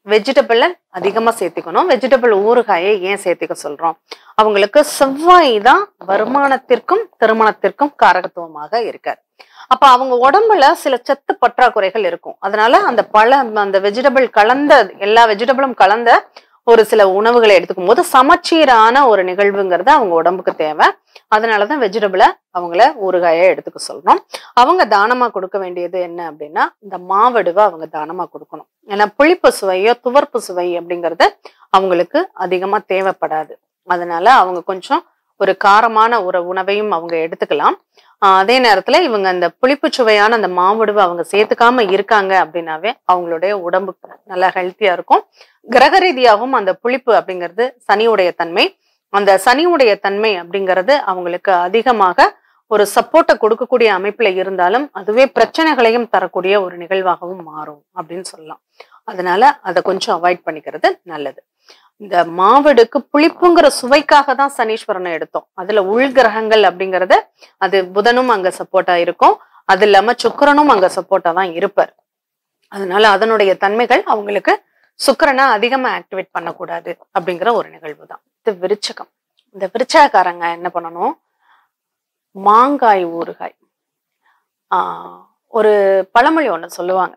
வெஜிடபிளை அதிகமா சேர்த்திக்கணும் வெஜிடபிள் ஊறுகாயை ஏன் சேர்த்திக்க சொல்றோம் அவங்களுக்கு செவ்வாய் தான் வருமானத்திற்கும் திருமணத்திற்கும் காரகத்துவமாக இருக்கார் அப்ப அவங்க உடம்புல சில சத்து பற்றாக்குறைகள் இருக்கும் அதனால அந்த பழ அந்த வெஜிடபிள் கலந்த எல்லா வெஜிடபிளும் கலந்த ஒரு சில உணவுகளை எடுத்துக்கும் போது சமச்சீரான ஒரு நிகழ்வுங்கிறது அவங்க உடம்புக்கு தேவை அதனாலதான் வெஜிடபிளை அவங்கள ஊறுகாயை எடுத்துக்க சொல்றோம் அவங்க தானமா கொடுக்க வேண்டியது என்ன அப்படின்னா இந்த மாவடுவை அவங்க தானமா கொடுக்கணும் ஏன்னா புளிப்பு சுவையோ துவர்ப்பு சுவை அப்படிங்கிறது அவங்களுக்கு அதிகமா தேவைப்படாது அதனால அவங்க கொஞ்சம் ஒரு காரமான ஒரு உணவையும் அவங்க எடுத்துக்கலாம் ஆஹ் அதே நேரத்துல இவங்க அந்த புளிப்பு சுவையான அந்த மாவடுவை அவங்க சேர்த்துக்காம இருக்காங்க அப்படின்னாவே அவங்களுடைய உடம்புக்கு நல்லா ஹெல்த்தியா இருக்கும் கிரக ரீதியாகவும் அந்த புளிப்பு அப்படிங்கிறது சனியுடைய தன்மை அந்த சனியுடைய தன்மை அப்படிங்கிறது அவங்களுக்கு அதிகமாக ஒரு சப்போர்ட்டை கொடுக்கக்கூடிய அமைப்புல இருந்தாலும் அதுவே பிரச்சனைகளையும் தரக்கூடிய ஒரு நிகழ்வாகவும் மாறும் அப்படின்னு சொல்லலாம் அதனால அதை கொஞ்சம் அவாய்ட் பண்ணிக்கிறது நல்லது இந்த மாவடுக்கு புளிப்புங்கிற சுவைக்காக தான் சனீஸ்வரனை எடுத்தோம் அதுல உள்கிரகங்கள் அப்படிங்கறது அது புதனும் அங்க சப்போர்ட்டா இருக்கும் அது இல்லாம சுக்கிரனும் அங்க சப்போர்ட்டா தான் இருப்பார் அதனால அதனுடைய தன்மைகள் அவங்களுக்கு சுக்கிரனை அதிகமா ஆக்டிவேட் பண்ணக்கூடாது அப்படிங்கிற ஒரு நிகழ்வு தான் இது விருச்சகம் இந்த விருச்சகக்காரங்க என்ன பண்ணணும் மாங்காய் ஊறுகாய் ஆஹ் ஒரு பழமொழி ஒண்ணு சொல்லுவாங்க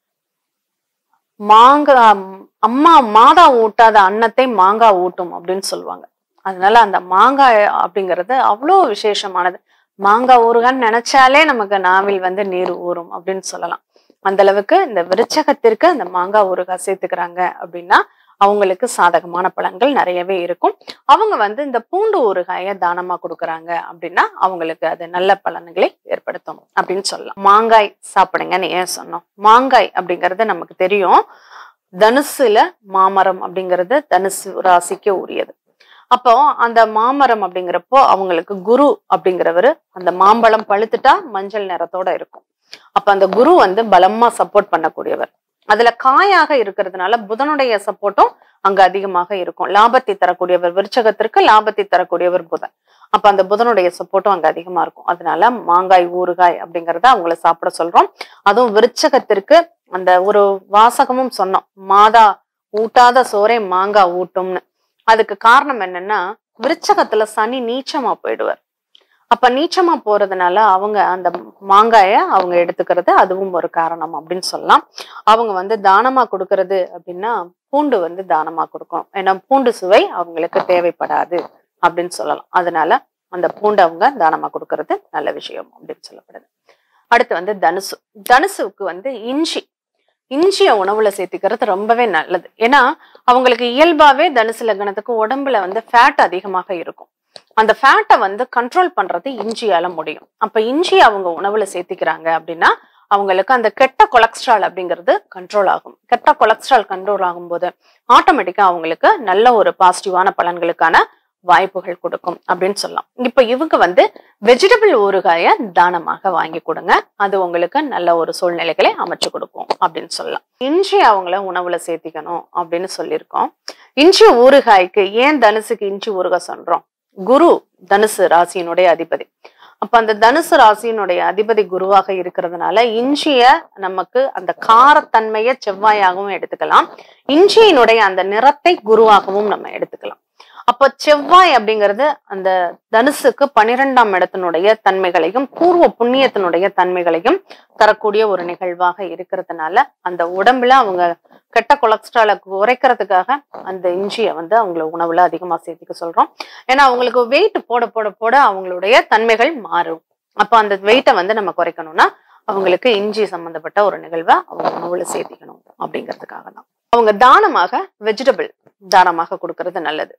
மாங்காய் அம்மா மாதா ஊட்டாத அன்னத்தை மாங்காய் ஊட்டும் அப்படின்னு சொல்லுவாங்க அதனால அந்த மாங்காய் அப்படிங்கிறது அவ்வளோ விசேஷமானது மாங்காய் ஊறுகான்னு நினைச்சாலே நமக்கு நாவில் வந்து நீர் ஊறும் அப்படின்னு சொல்லலாம் அந்த அளவுக்கு இந்த விருச்சகத்திற்கு அந்த மாங்காய் ஊறுகாய் சேர்த்துக்கிறாங்க அப்படின்னா அவங்களுக்கு சாதகமான பலன்கள் நிறையவே இருக்கும் அவங்க வந்து இந்த பூண்டு ஊறுகாயை தானமா கொடுக்குறாங்க அப்படின்னா அவங்களுக்கு அது நல்ல பலன்களை ஏற்படுத்தும் அப்படின்னு சொல்லலாம் மாங்காய் சாப்பிடுங்கன்னு ஏன் சொன்னோம் மாங்காய் அப்படிங்கிறது நமக்கு தெரியும் தனுசுல மாமரம் அப்படிங்கிறது தனுசு ராசிக்கு உரியது அப்போ அந்த மாமரம் அப்படிங்கிறப்போ அவங்களுக்கு குரு அப்படிங்கிறவரு அந்த மாம்பழம் பழுத்துட்டா மஞ்சள் நிறத்தோட இருக்கும் அப்ப அந்த குரு வந்து பலமா சப்போர்ட் பண்ணக்கூடியவர் அதுல காயாக இருக்கிறதுனால புதனுடைய சப்போர்ட்டும் அங்க அதிகமாக இருக்கும் லாபத்தை தரக்கூடியவர் விருச்சகத்திற்கு லாபத்தை தரக்கூடியவர் புதன் அப்ப அந்த புதனுடைய சப்போர்ட்டும் அங்க அதிகமா இருக்கும் அதனால மாங்காய் ஊறுகாய் அப்படிங்கறத அவங்கள சாப்பிட சொல்றோம் அதுவும் விருச்சகத்திற்கு அந்த ஒரு வாசகமும் சொன்னோம் மாதா ஊட்டாத சோறே மாங்காய் ஊட்டும்னு அதுக்கு காரணம் என்னன்னா விருச்சகத்துல சனி நீச்சமா போயிடுவார் அப்ப நீச்சமா போறதுனால அவங்க அந்த மாங்காய அவங்க எடுத்துக்கிறது அதுவும் ஒரு காரணம் அப்படின்னு சொல்லலாம் அவங்க வந்து தானமா கொடுக்கறது அப்படின்னா பூண்டு வந்து தானமா கொடுக்கணும் ஏன்னா பூண்டு சுவை அவங்களுக்கு தேவைப்படாது அப்படின்னு சொல்லலாம் அதனால அந்த பூண்டு அவங்க தானமா கொடுக்கறது நல்ல விஷயம் அப்படின்னு சொல்லப்படுது அடுத்து வந்து தனுசு தனுசுக்கு வந்து இஞ்சி இஞ்சிய உணவுல சேர்த்துக்கிறது ரொம்பவே நல்லது ஏன்னா அவங்களுக்கு இயல்பாவே தனுசு லக்னத்துக்கு உடம்புல வந்து ஃபேட் அதிகமாக இருக்கும் அந்த ஃபேட்டை வந்து கண்ட்ரோல் பண்றது இஞ்சியால முடியும் அப்ப இஞ்சி அவங்க உணவுல சேர்த்திக்கிறாங்க அப்படின்னா அவங்களுக்கு அந்த கெட்ட கொலஸ்ட்ரால் அப்படிங்கிறது கண்ட்ரோல் ஆகும் கெட்ட கொலஸ்ட்ரால் கண்ட்ரோல் ஆகும்போது ஆட்டோமேட்டிக்கா அவங்களுக்கு நல்ல ஒரு பாசிட்டிவான பலன்களுக்கான வாய்ப்புகள் கொடுக்கும் அப்படின்னு சொல்லலாம் இப்ப இவங்க வந்து வெஜிடபிள் ஊறுகாய தானமாக வாங்கி கொடுங்க அது உங்களுக்கு நல்ல ஒரு சூழ்நிலைகளை அமைச்சு கொடுக்கும் அப்படின்னு சொல்லலாம் இஞ்சி அவங்கள உணவுல சேர்த்திக்கணும் அப்படின்னு சொல்லியிருக்கோம் இஞ்சி ஊறுகாய்க்கு ஏன் தனுசுக்கு இஞ்சி ஊறுகாய் சொல்றோம் குரு தனுசு ராசியினுடைய அதிபதி அப்ப அந்த தனுசு ராசியினுடைய அதிபதி குருவாக இருக்கிறதுனால இஞ்சிய நமக்கு அந்த காரத்தன்மைய செவ்வாயாகவும் எடுத்துக்கலாம் இஞ்சியினுடைய அந்த நிறத்தை குருவாகவும் நம்ம எடுத்துக்கலாம் அப்ப செவ்வாய் அப்படிங்கிறது அந்த தனுசுக்கு பனிரெண்டாம் இடத்தினுடைய தன்மைகளையும் பூர்வ புண்ணியத்தினுடைய தன்மைகளையும் தரக்கூடிய ஒரு நிகழ்வாக இருக்கிறதுனால அந்த உடம்புல அவங்க கெட்ட கொலஸ்ட்ராலை குறைக்கிறதுக்காக அந்த இஞ்சியை வந்து அவங்கள உணவுல அதிகமா சேர்த்துக்க சொல்றோம் ஏன்னா அவங்களுக்கு வெயிட் போட போட போட அவங்களுடைய தன்மைகள் மாறும் அப்ப அந்த வெயிட்டை வந்து நம்ம குறைக்கணும்னா அவங்களுக்கு இஞ்சி சம்பந்தப்பட்ட ஒரு நிகழ்வை அவங்க உணவுல சேர்த்திக்கணும் அப்படிங்கிறதுக்காக தான் அவங்க தானமாக வெஜிடபிள் தானமாக கொடுக்கறது நல்லது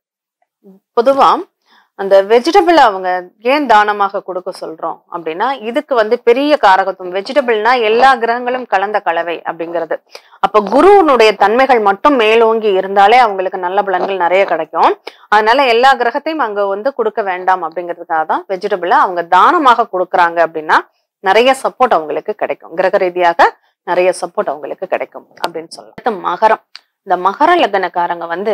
பொதுவா அந்த வெஜிடபிள் அவங்க ஏன் தானமாக கொடுக்க சொல்றோம் அப்படின்னா இதுக்கு வந்து பெரிய காரகத்துவம் வெஜிடபிள்னா எல்லா கிரகங்களும் கலந்த கலவை அப்படிங்கிறது அப்ப குருவனுடைய தன்மைகள் மட்டும் மேலோங்கி இருந்தாலே அவங்களுக்கு நல்ல பலன்கள் நிறைய கிடைக்கும் அதனால எல்லா கிரகத்தையும் அங்க வந்து கொடுக்க வேண்டாம் அப்படிங்கிறதுக்காக தான் வெஜிடபிளை அவங்க தானமாக கொடுக்குறாங்க அப்படின்னா நிறைய சப்போர்ட் அவங்களுக்கு கிடைக்கும் கிரக ரீதியாக நிறைய சப்போர்ட் அவங்களுக்கு கிடைக்கும் அப்படின்னு சொல்லலாம் அடுத்து மகரம் இந்த மகர லக்னக்காரங்க வந்து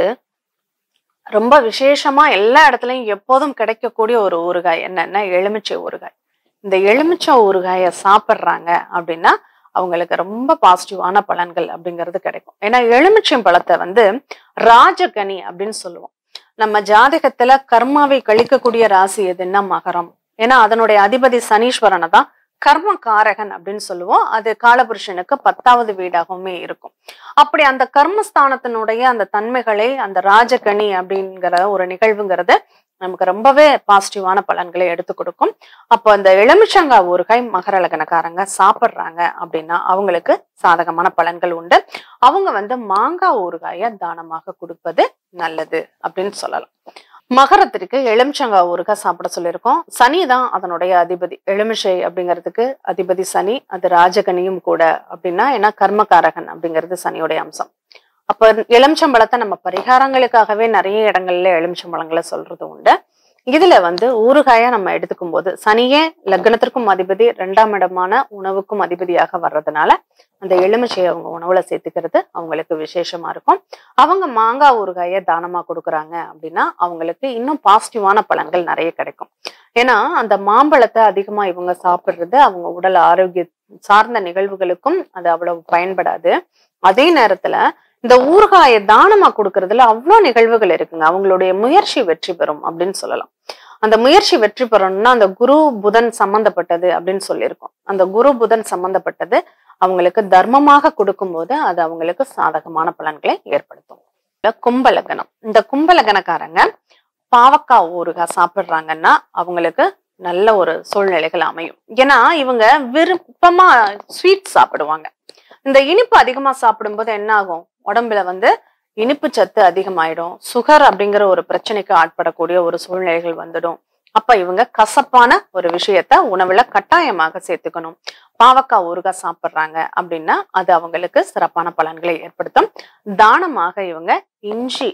ரொம்ப விசேஷமா எல்லா இடத்துலயும் எப்போதும் கிடைக்கக்கூடிய ஒரு ஊறுகாய் என்னன்னா எலுமிச்சை ஊறுகாய் இந்த எலுமிச்சை ஊறுகாயை சாப்பிட்றாங்க அப்படின்னா அவங்களுக்கு ரொம்ப பாசிட்டிவான பலன்கள் அப்படிங்கிறது கிடைக்கும் ஏன்னா எலுமிச்சம் பழத்தை வந்து ராஜகனி அப்படின்னு சொல்லுவோம் நம்ம ஜாதகத்துல கர்மாவை கழிக்கக்கூடிய ராசி எதுன்னா மகரம் ஏன்னா அதனுடைய அதிபதி சனீஸ்வரனை தான் கர்ம காரகன் அப்படின்னு சொல்லுவோம் அது காலபுருஷனுக்கு பத்தாவது வீடாகவுமே இருக்கும் அப்படி அந்த கர்மஸ்தானத்தினுடைய அந்த தன்மைகளை அந்த ராஜகனி அப்படிங்கிற ஒரு நிகழ்வுங்கிறது நமக்கு ரொம்பவே பாசிட்டிவான பலன்களை எடுத்து கொடுக்கும் அப்போ அந்த எலுமிச்சங்காய் ஊறுகாய் மகர லக்னக்காரங்க சாப்பிட்றாங்க அப்படின்னா அவங்களுக்கு சாதகமான பலன்கள் உண்டு அவங்க வந்து மாங்காய் ஊறுகாயை தானமாக கொடுப்பது நல்லது அப்படின்னு சொல்லலாம் மகரத்திற்கு எலுமிச்சங்காய் ஊறுகாய் சாப்பிட சொல்லியிருக்கோம் சனி தான் அதனுடைய அதிபதி எலுமிச்சை அப்படிங்கிறதுக்கு அதிபதி சனி அது ராஜகனியும் கூட அப்படின்னா ஏன்னா கர்மகாரகன் அப்படிங்கிறது சனியுடைய அம்சம் அப்ப எலுமிச்சம்பழத்தை நம்ம பரிகாரங்களுக்காகவே நிறைய இடங்கள்ல எலுமிச்சம்பழங்களை சொல்றது உண்டு இதுல வந்து ஊறுகாயா நம்ம எடுத்துக்கும் போது சனியே லக்னத்திற்கும் அதிபதி ரெண்டாம் இடமான உணவுக்கும் அதிபதியாக வர்றதுனால அந்த எலுமிச்சையை அவங்க உணவுல சேர்த்துக்கிறது அவங்களுக்கு விசேஷமா இருக்கும் அவங்க மாங்காய் ஊறுகாயை தானமா கொடுக்குறாங்க அப்படின்னா அவங்களுக்கு இன்னும் பாசிட்டிவான பலன்கள் நிறைய கிடைக்கும் ஏன்னா அந்த மாம்பழத்தை அதிகமா இவங்க சாப்பிடுறது அவங்க உடல் ஆரோக்கிய சார்ந்த நிகழ்வுகளுக்கும் அது அவ்வளவு பயன்படாது அதே நேரத்துல இந்த ஊறுகாயை தானமா கொடுக்கறதுல அவ்வளோ நிகழ்வுகள் இருக்குங்க அவங்களுடைய முயற்சி வெற்றி பெறும் அப்படின்னு சொல்லலாம் அந்த முயற்சி வெற்றி பெறணும்னா அந்த குரு புதன் சம்பந்தப்பட்டது அப்படின்னு சொல்லியிருக்கோம் அந்த குரு புதன் சம்பந்தப்பட்டது அவங்களுக்கு தர்மமாக கொடுக்கும்போது அது அவங்களுக்கு சாதகமான பலன்களை ஏற்படுத்தும் இந்த கும்பலகனம் இந்த கும்பலகனக்காரங்க பாவக்காய் ஊறுகாய் சாப்பிடுறாங்கன்னா அவங்களுக்கு நல்ல ஒரு சூழ்நிலைகள் அமையும் ஏன்னா இவங்க விருப்பமா ஸ்வீட் சாப்பிடுவாங்க இந்த இனிப்பு அதிகமா சாப்பிடும்போது என்ன ஆகும் உடம்புல வந்து இனிப்பு சத்து அதிகமாயிடும் சுகர் அப்படிங்கிற ஒரு பிரச்சனைக்கு ஆட்படக்கூடிய ஒரு சூழ்நிலைகள் வந்துடும் அப்ப இவங்க கசப்பான ஒரு விஷயத்த உணவுல கட்டாயமாக சேர்த்துக்கணும் பாவக்காய் ஊறுகாய் சாப்பிட்றாங்க அப்படின்னா அது அவங்களுக்கு சிறப்பான பலன்களை ஏற்படுத்தும் தானமாக இவங்க இஞ்சி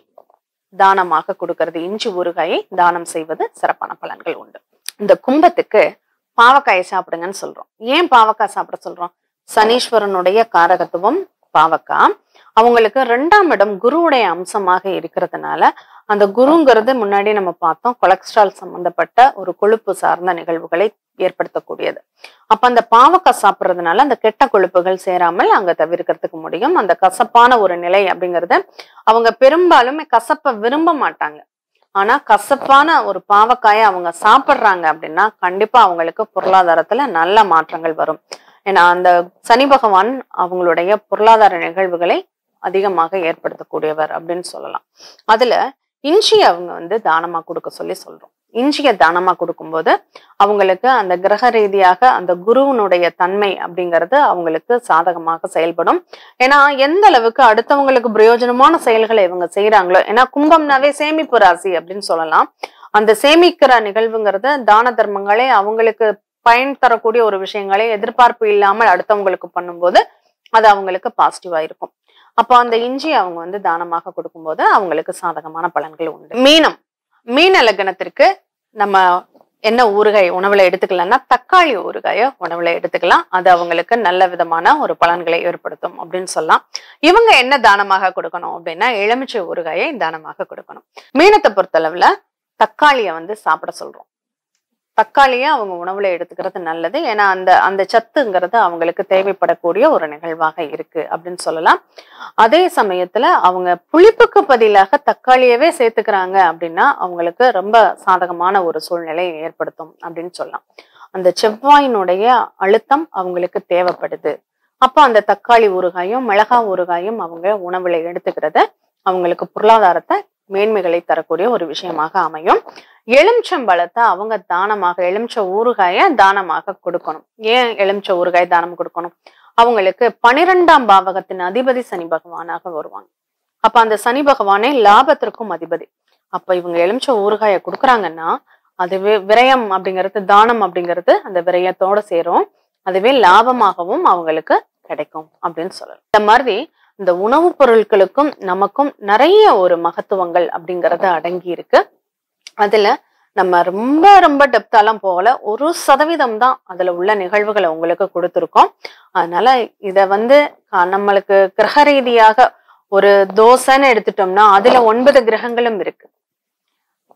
தானமாக கொடுக்கறது இஞ்சி ஊறுகாயை தானம் செய்வது சிறப்பான பலன்கள் உண்டு இந்த கும்பத்துக்கு பாவக்காயை சாப்பிடுங்கன்னு சொல்றோம் ஏன் பாவக்காய் சாப்பிட சொல்றோம் சனீஸ்வரனுடைய காரகத்துவம் பாவக்காய் அவங்களுக்கு ரெண்டாம் இடம் குருவுடைய அம்சமாக இருக்கிறதுனால அந்த குருங்கிறது முன்னாடி நம்ம பார்த்தோம் கொலஸ்ட்ரால் சம்பந்தப்பட்ட ஒரு கொழுப்பு சார்ந்த நிகழ்வுகளை ஏற்படுத்தக்கூடியது அப்ப அந்த பாவக்காய் சாப்பிட்றதுனால அந்த கெட்ட கொழுப்புகள் சேராமல் அங்க தவிர்க்கிறதுக்கு முடியும் அந்த கசப்பான ஒரு நிலை அப்படிங்கறது அவங்க பெரும்பாலுமே கசப்பை விரும்ப மாட்டாங்க ஆனா கசப்பான ஒரு பாவக்காயை அவங்க சாப்பிட்றாங்க அப்படின்னா கண்டிப்பா அவங்களுக்கு பொருளாதாரத்துல நல்ல மாற்றங்கள் வரும் ஏன்னா அந்த சனி பகவான் அவங்களுடைய பொருளாதார நிகழ்வுகளை அதிகமாக ஏற்படுத்தக்கூடியவர் அப்படின்னு சொல்லலாம் அதுல இஞ்சி அவங்க வந்து தானமா கொடுக்க சொல்லி சொல்றோம் இஞ்சியை தானமா கொடுக்கும்போது அவங்களுக்கு அந்த கிரக ரீதியாக அந்த குருவனுடைய தன்மை அப்படிங்கிறது அவங்களுக்கு சாதகமாக செயல்படும் ஏன்னா எந்த அளவுக்கு அடுத்தவங்களுக்கு பிரயோஜனமான செயல்களை இவங்க செய்யறாங்களோ ஏன்னா கும்பம்னாவே சேமிப்பு ராசி அப்படின்னு சொல்லலாம் அந்த சேமிக்கிற நிகழ்வுங்கிறது தான தர்மங்களே அவங்களுக்கு பயன் தரக்கூடிய ஒரு விஷயங்களை எதிர்பார்ப்பு இல்லாமல் அடுத்தவங்களுக்கு பண்ணும்போது அது அவங்களுக்கு பாசிட்டிவா இருக்கும் அப்போ அந்த இஞ்சி அவங்க வந்து தானமாக கொடுக்கும்போது அவங்களுக்கு சாதகமான பலன்கள் உண்டு மீனம் மீன லக்னத்திற்கு நம்ம என்ன ஊறுகாய் உணவுல எடுத்துக்கலாம்னா தக்காளி ஊறுகாய உணவுல எடுத்துக்கலாம் அது அவங்களுக்கு நல்ல விதமான ஒரு பலன்களை ஏற்படுத்தும் அப்படின்னு சொல்லலாம் இவங்க என்ன தானமாக கொடுக்கணும் அப்படின்னா எலுமிச்சை ஊறுகாயை தானமாக கொடுக்கணும் மீனத்தை பொறுத்தளவுல தக்காளியை வந்து சாப்பிட சொல்றோம் தக்காளியை அவங்க உணவுல எடுத்துக்கிறது நல்லது ஏன்னா அந்த அந்த சத்துங்கிறது அவங்களுக்கு தேவைப்படக்கூடிய ஒரு நிகழ்வாக இருக்கு அப்படின்னு சொல்லலாம் அதே சமயத்துல அவங்க புளிப்புக்கு பதிலாக தக்காளியவே சேர்த்துக்கிறாங்க அப்படின்னா அவங்களுக்கு ரொம்ப சாதகமான ஒரு சூழ்நிலை ஏற்படுத்தும் அப்படின்னு சொல்லலாம் அந்த செவ்வாயினுடைய அழுத்தம் அவங்களுக்கு தேவைப்படுது அப்போ அந்த தக்காளி ஊறுகாயும் மிளகா ஊறுகாயும் அவங்க உணவுல எடுத்துக்கிறது அவங்களுக்கு பொருளாதாரத்தை மேன்மைகளை தரக்கூடிய ஒரு விஷயமாக அமையும் எலுமிச்சம்பழத்தை அவங்க தானமாக எலுமிச்ச ஊறுகாய தானமாக கொடுக்கணும் ஏன் எலுமிச்ச ஊறுகாய் தானம் கொடுக்கணும் அவங்களுக்கு பனிரெண்டாம் பாவகத்தின் அதிபதி சனி பகவானாக வருவாங்க அப்ப அந்த சனி பகவானே லாபத்திற்கும் அதிபதி அப்ப இவங்க எலுமிச்ச ஊறுகாயை கொடுக்குறாங்கன்னா அதுவே விரயம் அப்படிங்கிறது தானம் அப்படிங்கிறது அந்த விரயத்தோட சேரும் அதுவே லாபமாகவும் அவங்களுக்கு கிடைக்கும் அப்படின்னு சொல்லலாம் இந்த மாதிரி இந்த உணவுப் பொருட்களுக்கும் நமக்கும் நிறைய ஒரு மகத்துவங்கள் அப்படிங்கறது அடங்கி இருக்கு அதுல நம்ம ரொம்ப ரொம்ப டெப்தாலாம் போகல ஒரு சதவீதம் தான் அதுல உள்ள நிகழ்வுகளை உங்களுக்கு கொடுத்துருக்கோம் அதனால இத வந்து அஹ், நம்மளுக்கு கிரக ரீதியாக ஒரு தோசைன்னு எடுத்துட்டோம்னா அதுல ஒன்பது கிரகங்களும் இருக்கு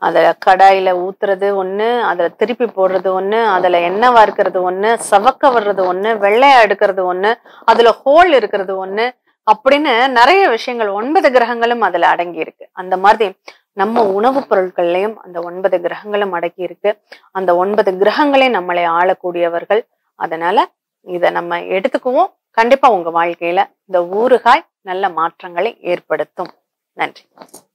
அதுல கடாயில ஊத்துறது ஒண்ணு அதுல திருப்பி போடுறது ஒண்ணு அதுல எண்ணெய் வார்க்கிறது ஒண்ணு சவக்க வர்றது ஒண்ணு வெள்ளையா எடுக்கிறது ஒண்ணு அதுல ஹோல் இருக்கிறது ஒண்ணு அப்படின்னு நிறைய விஷயங்கள் ஒன்பது கிரகங்களும் அதுல அடங்கி இருக்கு அந்த மாதிரி நம்ம உணவுப் பொருட்கள்லயும் அந்த ஒன்பது கிரகங்களும் அடங்கி இருக்கு அந்த ஒன்பது கிரகங்களே நம்மளை ஆளக்கூடியவர்கள் அதனால இத நம்ம எடுத்துக்குவோம் கண்டிப்பா உங்க வாழ்க்கையில இந்த ஊறுகாய் நல்ல மாற்றங்களை ஏற்படுத்தும் நன்றி